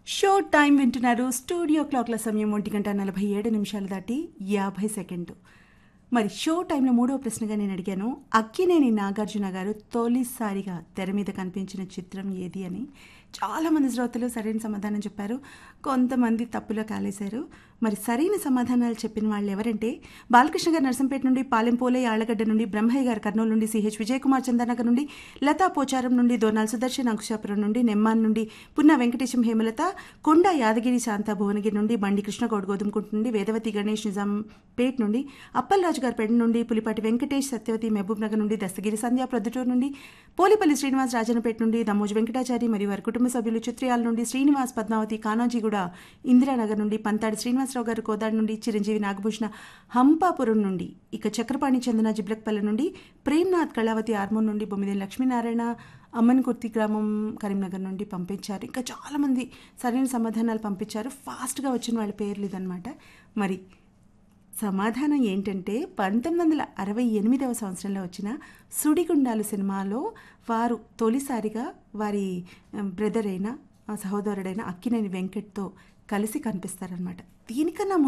show time వింటున్నారు studio క్లాక్ల సమయం ఒంటి గంట నలభై ఏడు నిమిషాలు దాటి యాభై సెకండ్లు మరి షో టైంలో మూడో ప్రశ్నగా నేను అడిగాను అక్కినేని నాగార్జున గారు తొలిసారిగా తెర మీద కనిపించిన చిత్రం ఏది అని చాలామంది శ్రోతలు సరైన సమాధానం చెప్పారు కొంతమంది తప్పులో కాలేశారు మరి సరైన సమాధానాలు చెప్పిన వాళ్ళు ఎవరంటే బాలకృష్ణ గారు నర్సంపేట నుండి పాలెం పోలే ఆళ్లగడ్డ నుండి బ్రహ్మయ్య గారు కర్నూలు నుండి సిహెచ్ విజయ్ కుమార్ చందనగర్ నుండి లతా పోచారం నుండి దోనాల్ సుదర్శన్ అంకుశాపురం నుండి నెమ్మాన్ నుండి పున్న వెంకటేశం హేమలత కొండ యాదగిరి శాంత భువనగిరి నుండి బండి కృష్ణగౌడ్ గోధుమకుంట నుండి వేదవతి గణేష్ నిజాంపేట్ నుండి అప్పలరాజు గారి పెడ నుండి పులిపాటి వెంకటేష్ సత్యవతి మహబూబ్ నగర్ నుండి దస్తగిరి సంధ్య ప్రొద్దుటూరు నుండి పోలిపల్లి శ్రీనివాస్ రాజనపేట నుండి దమ్మోజు వెంకటాచారి మరియు వారి కుటుంబ సభ్యులు చిత్రియాల నుండి శ్రీనివాస్ పద్మావతి కానాజీగూడ ఇందిరానగర్ నుండి పంతాడి శ్రీనివాసరావు గారు కోదాడు నుండి చిరంజీవి నాగభూషణ హంపాపురం నుండి ఇక చక్రపాణి చందన జిబ్లక్పల్లి నుండి ప్రేమ్నాథ్ కళావతి ఆర్మూర్ నుండి బొమ్మిదేని లక్ష్మీనారాయణ అమ్మన్కుర్తి గ్రామం కరీంనగర్ నుండి పంపించారు ఇంకా చాలామంది సరైన సమాధానాలు పంపించారు ఫాస్ట్గా వచ్చిన వాళ్ళ పేర్లు ఇదనమాట మరి సమాధానం ఏంటంటే పంతొమ్మిది వందల అరవై ఎనిమిదవ సంవత్సరంలో వచ్చిన సుడిగుండాలు సినిమాలో వారు తొలిసారిగా వారి బ్రదర్ అయిన ఆ సహోదరుడైన అక్కినేని వెంకట్తో కలిసి కనిపిస్తారనమాట దీనికన్నా